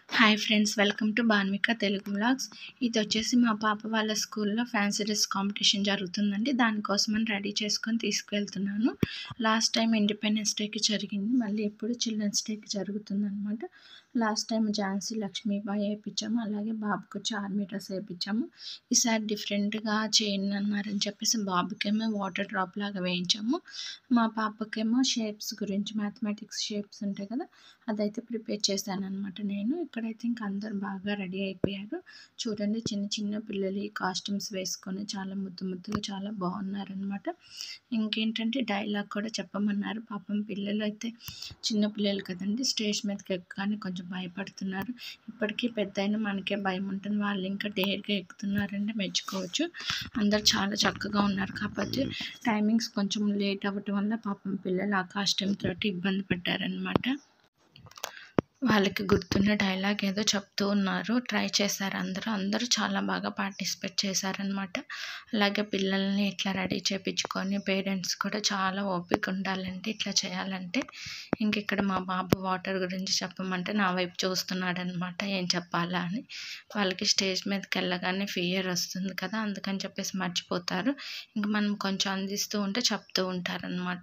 hi friends welcome to Banvika Telugu vlogs ఇది వచ్చేసి మా పాప వాళ్ళ స్కూల్లో ఫ్యాన్సీ డ్రెస్ కాంపిటీషన్ జరుగుతుందండి దానికోసమని రెడీ చేసుకొని తీసుకువెళ్తున్నాను లాస్ట్ టైం ఇండిపెండెన్స్ డేకి జరిగింది మళ్ళీ ఇప్పుడు చిల్డ్రన్స్ డేకి జరుగుతుందన్నమాట లాస్ట్ టైం ఝాన్సీ లక్ష్మీబాయి వేయించాము అలాగే బాబుకి వచ్చి ఆర్మీ డ్రెస్ వేయించాము ఈసారి డిఫరెంట్గా చేయండి అన్నారని చెప్పేసి బాబుకేమో వాటర్ డ్రాప్ లాగా వేయించాము మా పాపకేమో షేప్స్ గురించి మ్యాథమెటిక్స్ షేప్స్ ఉంటాయి కదా అదైతే ప్రిపేర్ చేశాను అనమాట నేను ఇక్కడైతే ఇంక అందరు బాగా రెడీ అయిపోయారు చూడండి చిన్న చిన్న పిల్లలు ఈ కాస్ట్యూమ్స్ వేసుకొని చాలా ముద్దు ముద్దుగా చాలా బాగున్నారనమాట ఇంకేంటంటే డైలాగ్ కూడా చెప్పమన్నారు పాపం పిల్లలు అయితే చిన్న పిల్లలు కదండి స్టేజ్ మీదకి ఎక్కగానే కొంచెం భయపడుతున్నారు ఇప్పటికీ పెద్ద అయినా మనకే భయం ఉంటుంది వాళ్ళు ఇంకా డేర్గా ఎక్కుతున్నారంటే మెచ్చుకోవచ్చు అందరు చాలా చక్కగా ఉన్నారు కాకపోతే టైమింగ్స్ కొంచెం లేట్ అవ్వటం వల్ల పాపం పిల్లలు ఆ కాస్ట్యూమ్ తోటి ఇబ్బంది పడ్డారనమాట వాళ్ళకి గుర్తున్న డైలాగ్ ఏదో చెప్తూ ఉన్నారు ట్రై చేశారు అందరూ అందరూ చాలా బాగా పార్టిసిపేట్ చేశారనమాట అలాగే పిల్లల్ని ఇట్లా రెడీ చేయించుకొని పేరెంట్స్ కూడా చాలా ఓపిక ఉండాలంటే ఇట్లా చేయాలంటే ఇంక ఇక్కడ మా బాబు వాటర్ గురించి చెప్పమంటే నా వైపు చూస్తున్నాడు అనమాట ఏం చెప్పాలా అని వాళ్ళకి స్టేజ్ మీదకి వెళ్ళగానే ఫియర్ వస్తుంది కదా అందుకని చెప్పేసి మర్చిపోతారు ఇంక మనం కొంచెం అందిస్తూ ఉంటే చెప్తూ ఉంటారనమాట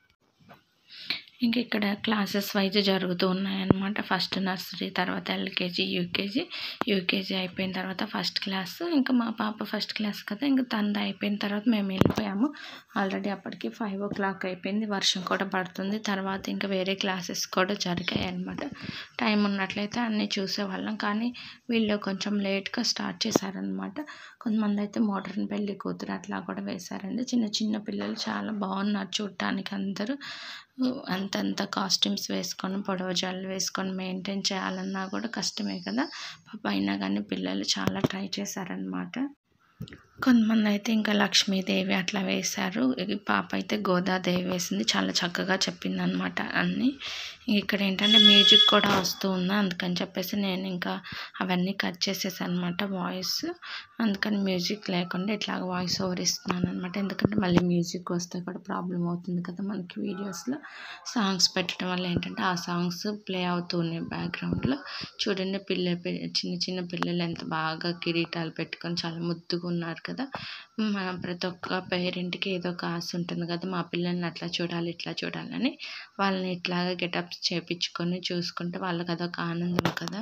ఇంక ఇక్కడ క్లాసెస్ వైజ్ జరుగుతూ ఉన్నాయన్నమాట ఫస్ట్ నర్సరీ తర్వాత ఎల్కేజీ యూకేజీ యూకేజీ అయిపోయిన తర్వాత ఫస్ట్ క్లాస్ ఇంకా మా పాప ఫస్ట్ క్లాస్ కదా ఇంకా తనది అయిపోయిన తర్వాత మేము వెళ్ళిపోయాము ఆల్రెడీ అప్పటికి ఫైవ్ ఓ క్లాక్ అయిపోయింది వర్షం కూడా పడుతుంది తర్వాత ఇంకా వేరే క్లాసెస్ కూడా జరిగాయి అనమాట టైం ఉన్నట్లయితే అన్నీ చూసేవాళ్ళం కానీ వీళ్ళు కొంచెం లేట్గా స్టార్ట్ చేశారనమాట కొంతమంది అయితే మోడర్న్ పెళ్లి కూతురు అట్లా కూడా వేశారండి చిన్న చిన్న పిల్లలు చాలా బాగున్నారు చూడటానికి అందరూ అంతంత కాస్ట్యూమ్స్ వేసుకొని పొడవ జల్లు వేసుకొని మెయింటైన్ చేయాలన్నా కూడా కష్టమే కదా పాప అయినా కానీ పిల్లలు చాలా ట్రై చేశారనమాట కొంతమంది అయితే ఇంకా లక్ష్మీదేవి అట్లా వేశారు పాప అయితే గోదాదేవి వేసింది చాలా చక్కగా చెప్పింది అనమాట అన్నీ ఇక్కడ ఏంటంటే మ్యూజిక్ కూడా వస్తూ ఉంది అందుకని చెప్పేసి నేను ఇంకా అవన్నీ కట్ చేసేసాను అనమాట వాయిస్ అందుకని మ్యూజిక్ లేకుండా ఇట్లా వాయిస్ ఓవర్ ఇస్తున్నాను అనమాట ఎందుకంటే మళ్ళీ మ్యూజిక్ వస్తే కూడా ప్రాబ్లం అవుతుంది కదా మనకి వీడియోస్లో సాంగ్స్ పెట్టడం వల్ల ఏంటంటే ఆ సాంగ్స్ ప్లే అవుతూ ఉన్నాయి బ్యాక్గ్రౌండ్లో చూడండి పిల్ల చిన్న చిన్న పిల్లలు ఎంత బాగా కిరీటాలు పెట్టుకొని చాలా ముద్దుగా ఉన్నారు కదా మా ప్రతి ఒక్క పేరెంట్కి ఏదో ఒక ఆశ ఉంటుంది కదా మా పిల్లల్ని అట్లా చూడాలి ఇట్లా చూడాలని వాళ్ళని ఇట్లాగా గెటప్స్ చేపించుకొని చూసుకుంటే వాళ్ళకి అదొక ఆనందం కదా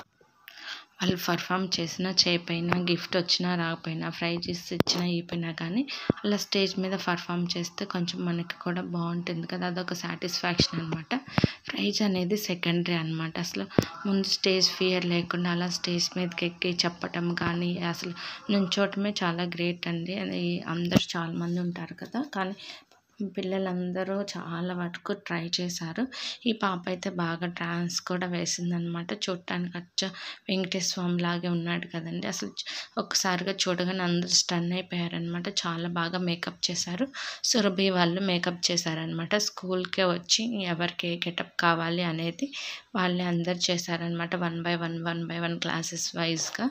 వాళ్ళు పర్ఫామ్ చేసినా చేయకపోయినా గిఫ్ట్ వచ్చినా రాకపోయినా ప్రైజెస్ ఇచ్చినా ఇవ్వకపోయినా కానీ అలా స్టేజ్ మీద పర్ఫామ్ చేస్తే కొంచెం మనకి కూడా బాగుంటుంది కదా అదొక సాటిస్ఫాక్షన్ అనమాట ప్రైజ్ అనేది సెకండరీ అనమాట అసలు ముందు స్టేజ్ ఫియర్ లేకుండా అలా స్టేజ్ మీదకి ఎక్కి చెప్పటం కానీ అసలు నుంచోటమే చాలా గ్రేట్ అండి అది అందరు చాలామంది ఉంటారు కదా కానీ పిల్లలందరూ చాలా వరకు ట్రై చేశారు ఈ పాప అయితే బాగా డ్యాన్స్ కూడా వేసిందనమాట చూడటానికి అచ్చ వెంకటేశ్వర స్వామి లాగే ఉన్నాడు కదండి అసలు ఒక్కసారిగా చూడగానే అందరూ స్టన్ అయిపోయారనమాట చాలా బాగా మేకప్ చేశారు సురభి వాళ్ళు మేకప్ చేశారనమాట స్కూల్కే వచ్చి ఎవరికి ఏ గెటప్ కావాలి అనేది వాళ్ళే అందరు చేశారనమాట one by one one by one classes వైజ్గా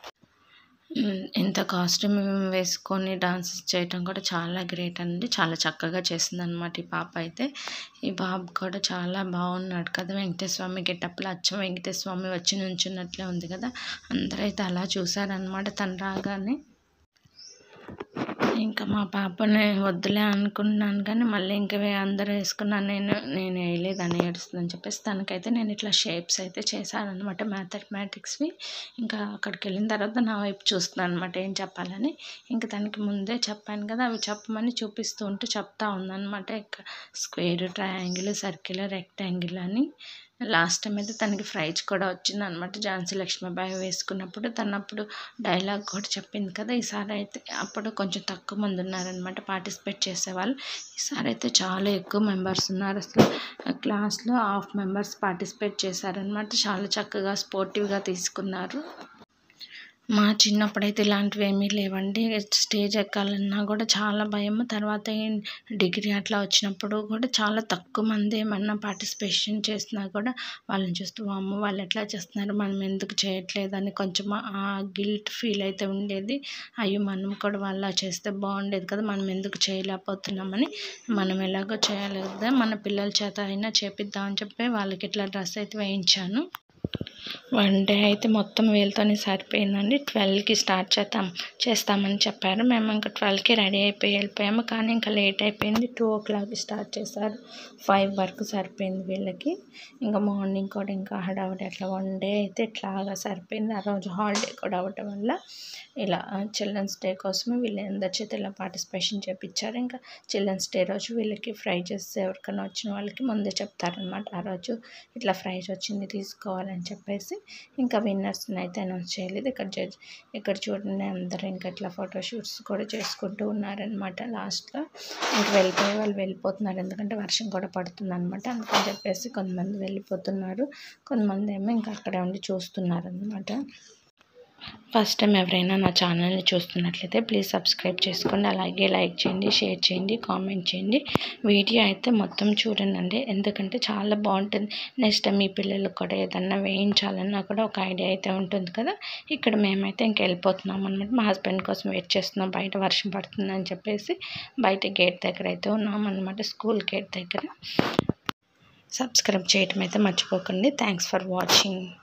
ఇంత కాస్ట్యూమ్ వేసుకొని డాన్స్ చేయటం కూడా చాలా గ్రేట్ అండి చాలా చక్కగా చేసింది అనమాట ఈ పాప అయితే ఈ బాబు కూడా చాలా బాగున్నాడు కదా వెంకటేశ్వమి గెటప్లో అచ్చం వెంకటేశ్వమి వచ్చి నుంచున్నట్లే ఉంది కదా అందరూ అయితే అలా చూసారనమాట తను రాగానే ఇంకా మా పాపని వద్దులే అనుకున్నాను కానీ మళ్ళీ ఇంకా అందరూ వేసుకున్నాను నేను నేను వేయలేదు అని ఏడుస్తుందని చెప్పేసి తనకైతే నేను ఇట్లా షేప్స్ అయితే చేశాను అనమాట మ్యాథమెటిక్స్వి ఇంకా అక్కడికి వెళ్ళిన తర్వాత నా వైపు చూస్తున్నాను అనమాట ఏం చెప్పాలని ఇంకా తనకి ముందే చెప్పాను కదా అవి చెప్పమని చూపిస్తూ ఉంటూ చెప్తా ఉందన్నమాట ఇంకా స్క్వేర్ ట్రయాంగిల్ సర్కిల్ రెక్టాంగిల్ అని లాస్ట్ టైం అయితే తనకి ప్రైజ్ కూడా వచ్చింది అనమాట ఝాన్సీ లక్ష్మీబాయి వేసుకున్నప్పుడు తను అప్పుడు డైలాగ్ కూడా చెప్పింది కదా ఈసారి అయితే అప్పుడు కొంచెం తక్కువ మంది ఉన్నారనమాట పార్టిసిపేట్ చేసేవాళ్ళు ఈసారి అయితే చాలా ఎక్కువ మెంబర్స్ ఉన్నారు అసలు క్లాస్లో హాఫ్ మెంబర్స్ పార్టిసిపేట్ చేశారనమాట చాలా చక్కగా స్పోర్టివ్గా తీసుకున్నారు మా చిన్నప్పుడైతే ఇలాంటివి ఏమీ లేవండి స్టేజ్ ఎక్కాలన్నా కూడా చాలా భయం తర్వాత డిగ్రీ అట్లా వచ్చినప్పుడు కూడా చాలా తక్కువ మంది ఏమన్నా పార్టిసిపేషన్ చేసినా కూడా వాళ్ళని చూస్తూ అమ్మ వాళ్ళు ఎట్లా చేస్తున్నారు మనం ఎందుకు చేయట్లేదు అని కొంచెం ఆ గిల్ట్ ఫీల్ అయితే ఉండేది అయ్యో మనం కూడా వాళ్ళ చేస్తే బాగుండేది కదా మనం ఎందుకు చేయలేకపోతున్నామని మనం ఎలాగో చేయాలి కదా మన పిల్లల చేత అయినా చేపిద్దామని చెప్పి వాళ్ళకి ఇట్లా డ్రెస్ అయితే వేయించాను వన్ డే అయితే మొత్తం వీళ్ళతోనే సరిపోయిందండి ట్వెల్వ్కి స్టార్ట్ చేద్దాం చేస్తామని చెప్పారు మేము ఇంకా ట్వెల్వ్కి రెడీ అయిపోయి వెళ్ళిపోయాము కానీ ఇంకా లేట్ అయిపోయింది టూ ఓ క్లాక్కి స్టార్ట్ చేశారు ఫైవ్ వరకు సరిపోయింది వీళ్ళకి ఇంకా మార్నింగ్ కూడా ఇంకా హడావుడి అట్లా వన్ డే అయితే ఇట్లాగా సరిపోయింది ఆ రోజు హాలిడే కూడా అవ్వటం వల్ల ఇలా చిల్డ్రన్స్ డే కోసమే వీళ్ళు అందరి చేత ఇలా పార్టిసిపేషన్ చేపించారు ఇంకా చిల్డ్రన్స్ డే రోజు వీళ్ళకి ప్రైజెస్ ఎవరికైనా వచ్చిన వాళ్ళకి ముందే చెప్తారనమాట ఆ రోజు ఇట్లా ప్రైజ్ వచ్చింది తీసుకోవాలని చెప్పేసి ఇంకా విన్నర్స్ని అయితే అనౌన్స్ చేయలేదు ఇక్కడ జడ్జ్ ఇక్కడ చూడండి అందరూ ఇంకా ఇట్లా ఫోటోషూట్స్ కూడా చేసుకుంటూ ఉన్నారనమాట లాస్ట్లో ఇంక వెళ్ళిపోయే వాళ్ళు వెళ్ళిపోతున్నారు ఎందుకంటే వర్షం కూడా పడుతుంది అనమాట అందుకని చెప్పేసి కొంతమంది వెళ్ళిపోతున్నారు కొంతమంది ఏమో ఇంకా అక్కడే ఉండి చూస్తున్నారు అనమాట ఫస్ట్ టైం ఎవరైనా నా ఛానల్ని చూస్తున్నట్లయితే ప్లీజ్ సబ్స్క్రైబ్ చేసుకోండి అలాగే లైక్ చేయండి షేర్ చేయండి కామెంట్ చేయండి వీడియో అయితే మొత్తం చూడండి ఎందుకంటే చాలా బాగుంటుంది నెక్స్ట్ టైం మీ పిల్లలకు కూడా ఏదన్నా వేయించాలన్నా కూడా ఒక ఐడియా అయితే ఉంటుంది కదా ఇక్కడ మేమైతే ఇంక వెళ్ళిపోతున్నాం అనమాట మా హస్బెండ్ కోసం వెయిట్ చేస్తున్నాం బయట వర్షం పడుతుందని చెప్పేసి బయట గేట్ దగ్గర అయితే ఉన్నాం అనమాట స్కూల్ గేట్ దగ్గర సబ్స్క్రైబ్ చేయటం అయితే మర్చిపోకండి థ్యాంక్స్ ఫర్ వాచింగ్